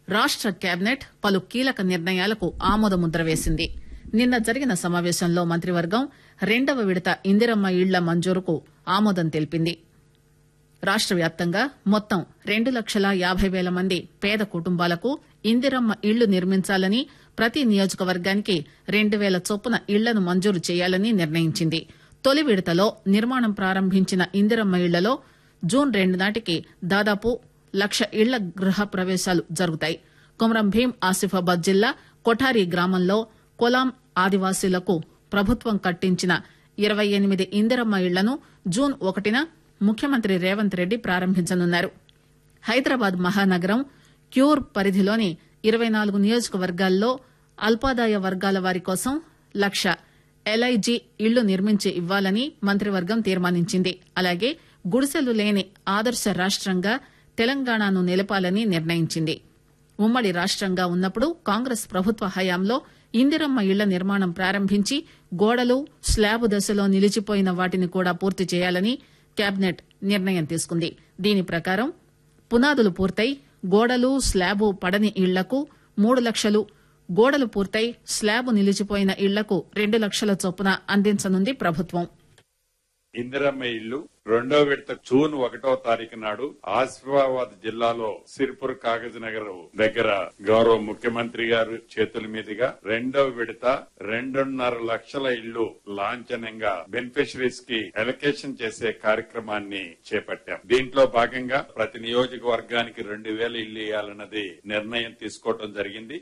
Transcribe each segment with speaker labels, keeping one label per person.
Speaker 1: రాష్ట కేబినెట్ పలు కీలక నిర్ణయాలకు ఆమోదముద్ర వేసింది నిన్న జరిగిన సమావేశంలో మంత్రివర్గం రెండవ విడత ఇందిరమ్మ ఇళ్ల మంజూరుకు ఆమోదం తెలిపింది రాష్ట వ్యాప్తంగా మొత్తం రెండు లక్షల యాబై పేల మంది పేద కుటుంబాలకు ఇందిరమ్మ ఇళ్లు నిర్మించాలని ప్రతి నియోజకవర్గానికి రెండు పేల చొప్పున ఇళ్లను మంజూరు చేయాలని నిర్ణయించింది తొలి విడతలో నిర్మాణం ప్రారంభించిన ఇందిరమ్మ ఇళ్లలో జూన్ రెండు నాటికి దాదాపు లక్ష ఇళ్ల గృహ ప్రవేశాలు జరుగుతాయి కొమరం భీం ఆసిఫాబాద్ జిల్లా కొఠారి గ్రామంలో కొలాం ఆదివాసీలకు ప్రభుత్వం కట్టించిన ఇరవై ఎనిమిది ఇందిరమ్మ ఇళ్లను జూన్ ఒకటిన ముఖ్యమంత్రి రేవంత్ రెడ్డి ప్రారంభించనున్నారు హైదరాబాద్ మహానగరం క్యూర్ పరిధిలోని ఇరవై నాలుగు నియోజకవర్గాల్లో అల్పాదాయ వర్గాల వారి కోసం లక్ష ఎల్ఐజీ ఇళ్లు నిర్మించి ఇవ్వాలని మంత్రివర్గం తీర్మానించింది అలాగే గుడిసెలు లేని ఆదర్శ రాష్టంగా తెలంగాణను నిలపాలని నిర్ణయించింది ఉమ్మడి రాష్టంగా ఉన్నప్పుడు కాంగ్రెస్ ప్రభుత్వ హయాంలో ఇందిరమ్మ ఇళ్ల నిర్మాణం ప్రారంభించి గోడలు స్లాబ్ దశలో నిలిచిపోయిన వాటిని కూడా పూర్తి చేయాలని కేబినెట్ నిర్ణయం తీసుకుంది దీని ప్రకారం పునాదులు పూర్తయి గోడలు స్లాబు పడని ఇళ్లకు మూడు లక్షలు గోడలు పూర్తయి స్లాబ్ నిలిచిపోయిన ఇళ్లకు రెండు లక్షల చొప్పున అందించనుంది ప్రభుత్వం
Speaker 2: ఇందిరమ్మ ఇల్లు రెండో విడత జూన్ ఒకటో తారీఖు నాడు ఆసిఫాబాద్ జిల్లాలో సిరిపూర్ కాగజ్ నగర్ దగ్గర గౌరవ ముఖ్యమంత్రి గారు చేతుల మీదుగా రెండో విడత రెండున్నర లక్షల ఇళ్లు లాంఛనంగా బెనిఫిషరీస్ కి ఎలకేషన్ చేసే కార్యక్రమాన్ని చేపట్టాం దీంట్లో భాగంగా ప్రతి నియోజకవర్గానికి రెండు వేల ఇళ్లు ఇవ్వాలన్నది నిర్ణయం తీసుకోవడం జరిగింది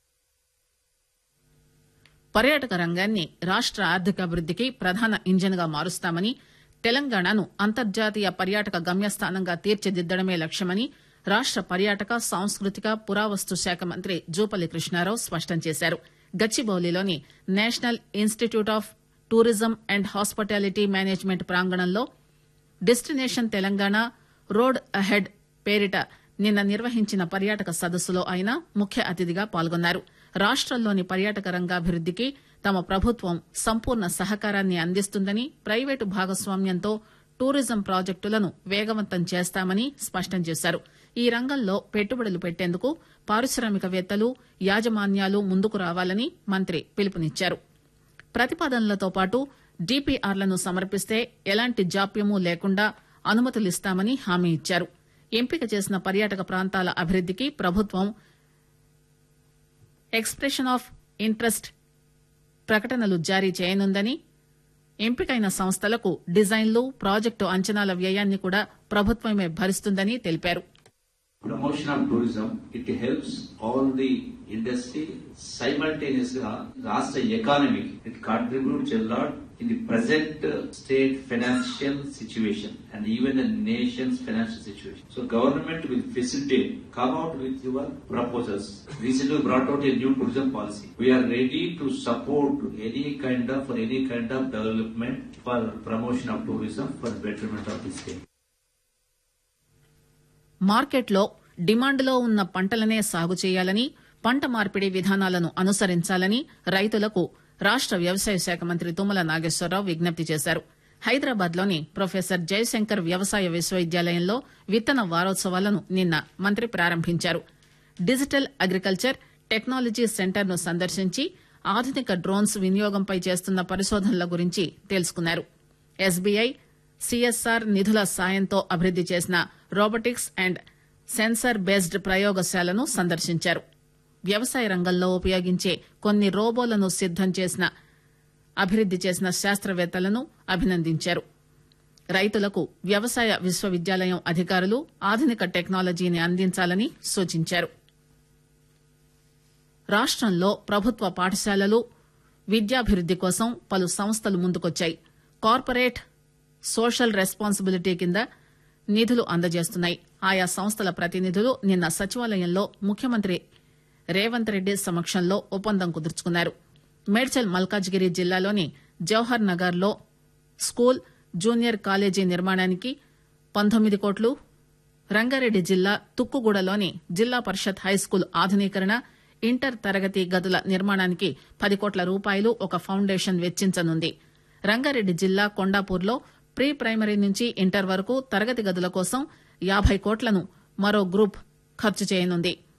Speaker 1: పర్యాటక రంగాన్ని రాష్ట ఆర్థికాభివృద్దికి ప్రధాన ఇంజిన్ గా మారుస్తామని తెలంగాణను అంతర్జాతీయ పర్యాటక గమ్యస్థానంగా తీర్చిదిద్దడమే లక్ష్యమని రాష్ట పర్యాటక సాంస్కృతిక పురావస్తు శాఖ మంత్రి జూపల్లి కృష్ణారావు స్పష్టం చేశారు గచ్చిబౌలిలోని National Institute of Tourism and Hospitality Management ప్రాంగణంలో డెస్టినేషన్ తెలంగాణ రోడ్ అహెడ్ పేరిట నిన్న నిర్వహించిన పర్యాటక సదస్సులో ఆయన ముఖ్య అతిథిగా పాల్గొన్నారు రాష్టంలోని పర్యాటక రంగాభివృద్దికి తమ ప్రభుత్వం సంపూర్ణ సహకారాన్ని అందిస్తుందని ప్రైవేటు భాగస్వామ్యంతో టూరిజం ప్రాజెక్టులను వేగవంతం చేస్తామని స్పష్టం చేశారు ఈ రంగంలో పెట్టుబడులు పెట్టేందుకు పారిశ్రామికవేత్తలు యాజమాన్యాలు ముందుకు రావాలని మంత్రి పిలుపునిచ్చారు ప్రతిపాదనలతో పాటు డిపిఆర్లను సమర్పిస్తే ఎలాంటి జాప్యమూ లేకుండా అనుమతులిస్తామని హామీ ఇచ్చారు ఎంపిక చేసిన పర్యాటక ప్రాంతాల అభివృద్దికి ప్రభుత్వం ఎక్స్ప్రెషన్ ఆఫ్ ఇంట్రెస్ట్ ప్రకటనలు జారీ చేయనుందని ఎంపికైన సంస్థలకు డిజైన్లు ప్రాజెక్టు అంచనాల వ్యయాన్ని కూడా ప్రభుత్వమే భరిస్తుందని తెలిపారు
Speaker 3: promotion of tourism, it helps all the industry simultaneously రాష్ట్ర economy. It contributes a lot in the present uh, state financial situation and even the nation's financial situation. So government will facilitate, come out with your proposals. Recently we brought out a new tourism policy. We are ready to support any kind of, for any kind of development for promotion of tourism for betterment of the state.
Speaker 1: మార్కెట్లో డిమాండ్లో ఉన్న పంటలనే సాగు చేయాలని పంట మార్పిడి విధానాలను అనుసరించాలని రైతులకు రాష్ట వ్యవసాయ శాఖ మంత్రి తుమ్మల నాగేశ్వరరావు విజ్ఞప్తి చేశారు హైదరాబాద్ లోని ప్రొఫెసర్ జయశంకర్ వ్యవసాయ విశ్వవిద్యాలయంలో విత్తన వారోత్సవాలను నిన్న మంత్రి ప్రారంభించారు డిజిటల్ అగ్రికల్చర్ టెక్నాలజీ సెంటర్ ను సందర్శించి ఆధునిక డ్రోన్స్ వినియోగంపై చేస్తున్న పరిశోధనల గురించి తెలుసుకున్నారు ఎస్బీఐ సిఎస్ఆర్ నిధుల సాయంతో అభివృద్ది చేసిన రోబోటిక్స్ అండ్ సెన్సార్ బేస్డ్ ప్రయోగశాలను సందర్శించారు వ్యవసాయ రంగంలో ఉపయోగించే కొన్ని రోబోలను సిద్దం చేసిన అభివృద్ది చేసిన శాస్త్రవేత్తలను అభినందించారు రైతులకు వ్యవసాయ విశ్వవిద్యాలయం అధికారులు ఆధునిక టెక్నాలజీని అందించాలని సూచించారు రాష్టంలో ప్రభుత్వ పాఠశాలలు విద్యాభివృద్ది కోసం పలు సంస్థలు ముందుకొచ్చాయి కార్పొరేట్ సోషల్ రెస్పాన్సిబిలిటీ కింద నిధులు అందజేస్తున్నాయి ఆయా సంస్థల ప్రతినిధులు నిన్న సచివాలయంలో ముఖ్యమంత్రి రేవంత్ రెడ్డి సమక్షంలో ఒప్పందం కుదుర్చుకున్నారు మేడ్చల్ మల్కాజ్గిరి జిల్లాలోని జవహర్ నగర్ లో స్కూల్ జూనియర్ కాలేజీ నిర్మాణానికి పంతొమ్మిది కోట్లు రంగారెడ్డి జిల్లా తుక్కుగూడలోని జిల్లా పరిషత్ హైస్కూల్ ఆధునీకరణ ఇంటర్ తరగతి గదుల నిర్మాణానికి పది కోట్ల రూపాయలు ఒక ఫౌండేషన్ వెచ్చించనుంది రంగారెడ్డి జిల్లా కొండాపూర్లో ప్రీ ప్రైమరీ నుంచి ఇంటర్ వరకు తరగతి గదుల కోసం యాబై కోట్లను మరో గ్రూప్ ఖర్చు చేయనుంది